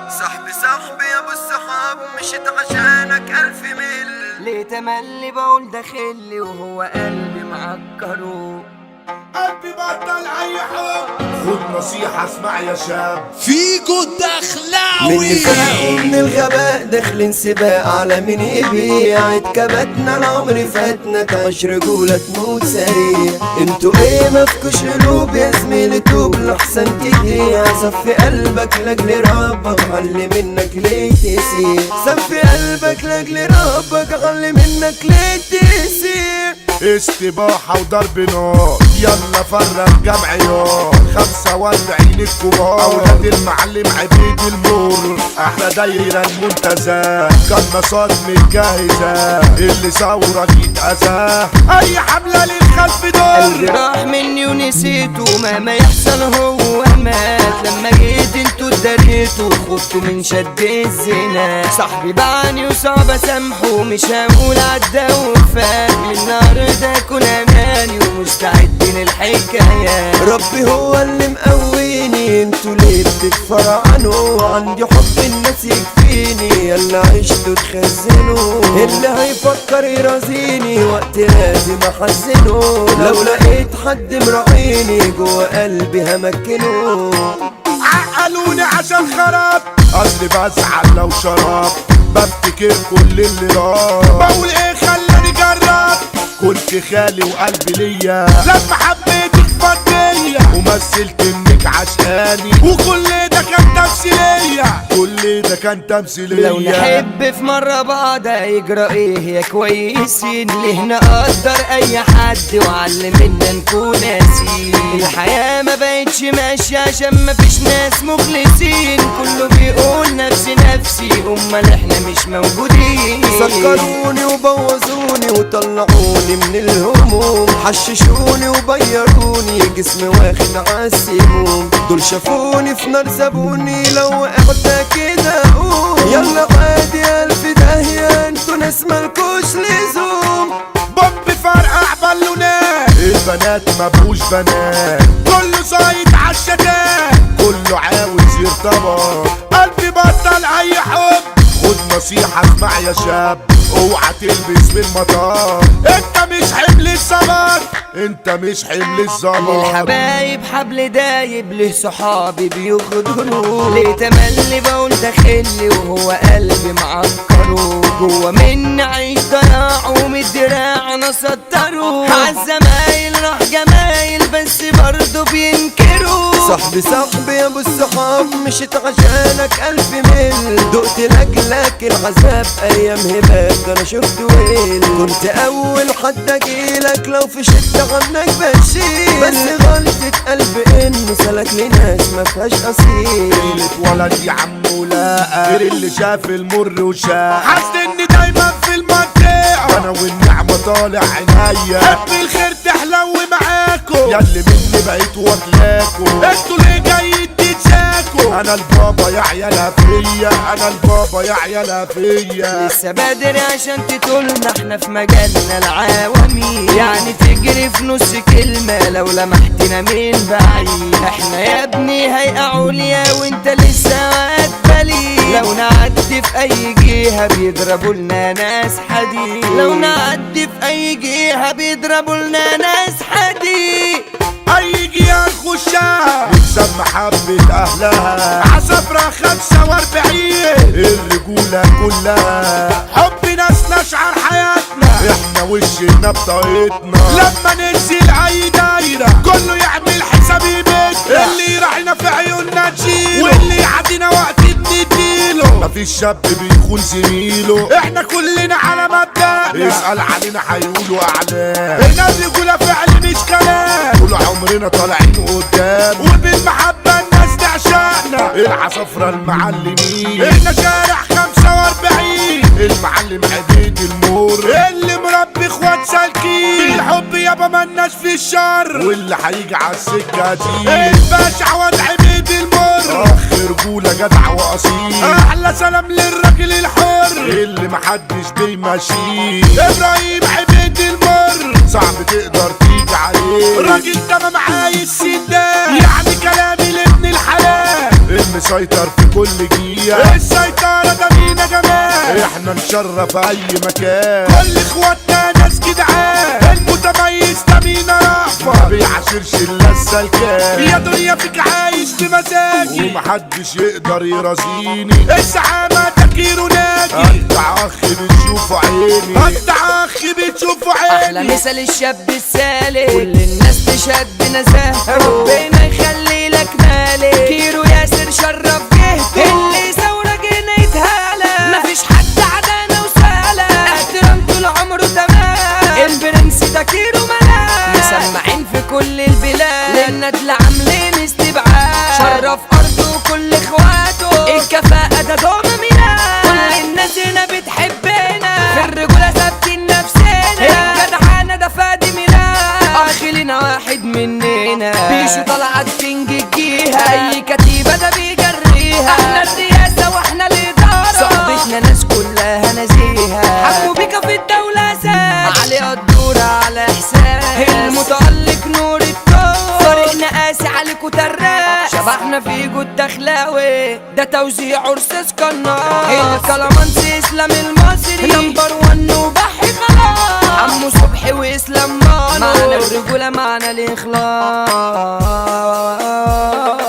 صاحبي صاحبي يا ابو الصحاب مشيت عشانك الف ميل ليه تملي بقول داخلي وهو قلبي معكره قلبي بطل اي حب خد نصيحة اسمع يا شاب فيجو من الدخلاوي الفرق ومن الغباء داخلين سباق على مين يبيع اتكبتنا العمر فاتنا تعيش رجولة تموت سريع انتوا ايه مفكوش قلوب يا زميلي توب لحسن تضيع صفي قلبك لاجل ربك خلي منك ليه تسيع صفي قلبك لاجل ربك خلي منك ليه تسيع استباحة وضرب نار يلا فرق جمع يار خمسة واربعين الكبار أولاد المعلم عبيد المر أحلى دايرة المنتزه كان نصاد متجهزة اللي ثورك يتأذى أي حملة للخلف قلبي دول راح مني ونسيته مهما يحصل هو مات لما جيت انتوا اتدريتوا خفتوا من شد الزنا صاحبي باعني وصعب اسامحه مش هقول عدى وفات من النهارده اكون اناني ومستعد للحكايات ربي هو اللي مقويني انتوا ليه بتتفرعنوا عندي حب الناس يكفيني يلا عشتوا تخزنوا اللي هيفكر يرازيني وقت لازم احزنه لو لقيت حد مراعيني جوا قلبي همكنه عقلوني عشان خراب اصلي بزعل لو شراب بفتكر كل اللي راح بقول ايه خلاني جرب كنت خالي وقلبي ليا لما حبيتك فضية ومثلت انك عشقاني وكل ده كان تمثيلية كل ده كان تمثيلية لو نحب في مرة بعض يجرى ايه يا كويسين ليه نقدر اي حد وعلمنا نكون قاسيين الحياة ما بقتش ماشية عشان ما فيش ناس مخلصين كله بيقول نفسي نفسي امال احنا مش موجودين سكروني وبوظوني وطلعوني من الهموم حششوني وبيروني جسمي واخد عالسموم دول شافوني في نار سابوني لو وقعت كده اقوم يلا عادي الف داهية انتوا ناس مالكوش لزوم بومب فرقع بالونات البنات ما بقوش بنات كله زايد عالشتات كله عاوز يرتبط قلبي بطل اي حب خد نصيحة اسمع يا شاب اوعى تلبس في المطار انت مش حمل الزمن انت مش حمل الزمن للحبايب حبل دايب له صحابي بيخدروا ليه تملي بقول داخلي وهو قلبي معكره جوا مني عيش ضياع ومدراع انا سطره عالزمايل راح جمايل بس برضه بينكروا صاحبي صاحبي يا ابو الصحاب مشيت عشانك الف ميل دقت لاجلك العذاب ايام هباك انا شفت ويل كنت اول حد اجيلك لو في شدة عنك بشيل بس غلطة قلب انه سلك لناس ما فيهاش اصيل اللي اتولد يا عم ولاقى غير اللي شاف المر وشاف حاسس اني دايما في المنطقة انا والنعمة طالع عينيا حب الخير تحلو معاكو ياللي مني بقيت واكلاكو انتوا ليه جايين تتشاكوا انا البابا يا عيالها فيا انا البابا يا عيالها فيا لسه بدري عشان تقولنا احنا في مجالنا العوامي يعني تجري في نص كلمة لو لمحتنا من بعيد احنا يا ابني هيئة عليا وانت لسه واقف بالي لو نعدي في اي جهة بيضربوا لنا ناس حديد لو نعدي في اي جهة بيضربوا لنا ناس حديد هيجي نخشها نكسب محبة أهلها عصفرة خمسة واربعين الرجولة كلها حب ناس نشعر حياتنا احنا وشنا بطاقتنا لما ننزل أي دايرة كله يعمل حساب يبيتنا اللي راحنا في عيوننا نشيله واللي يعدينا وقت بنديله مفيش شاب بيخون زميله احنا كلنا على مبدأ اسأل علينا هيقولوا أعلام هنا الرجولة فعل مش كلام طول عمرنا طالعين قدام وبالمحبة الناس تعشقنا العصفرة المعلمين احنا شارع 45 المعلم عبيد المور اللي مربي اخوات سالكين بالحب يابا مالناش في الشر واللي هيجي على السكة دي الباشا عواد عبيد المر اخ رجولة جدع واصيل احلى سلام للراجل الحر اللي محدش بيمشيه ابراهيم عبيد المر صعب تقدر تيجي عليه راجل تمام عايز سداد يعني كلامي لابن الحلال مسيطر في كل جية السيطرة ده مين يا جمال احنا نشرف اي مكان كل اخواتنا ناس جدعان المتميز ده مين رأفة ما بيعاشرش الا السلكان يا دنيا فيك عايش بمزاجي ومحدش يقدر يرازيني الزعامة تكير ناجي اقطع اخ بتشوفه عيني اقطع اخ بتشوفه احلى عيني مثل الشاب السالك كل الناس تشهد بنزاهه ربنا يخلي لك مالك كيرو ياسر شرف جهته اللي ثوره جنيه يتهالى مفيش حد عدانا وسالة احترام طول عمره تمام البرنس ده كيرو ملاك مسمعين في كل البلاد للندل عاملين استبعاد شرف ارضه وكل اخواته الكفاءة ده دوم ميلاد كل الناس هنا بتحبنا في الرجولة ثابتين نفسنا الجدعانة ده فادي ميلاد اخلنا واحد مننا بيشو طلعت كينج الجيهة اي كتيبة ده بيجريها احنا الرئاسة واحنا الادارة صحبتنا ناس كلها نزيهة حبوا بيكا في الدولة ساد علي قدورة على حساب المتألق نور الكون فريقنا قاسي عليكوا تراق شبحنا في جود دخلاوي ده توزيع عرسس قناص الكلامانسي اسلام المصري نمبر ون وبحي خلاص عمو صبحي واسلام مانو معنا الرجولة معنا الاخلاص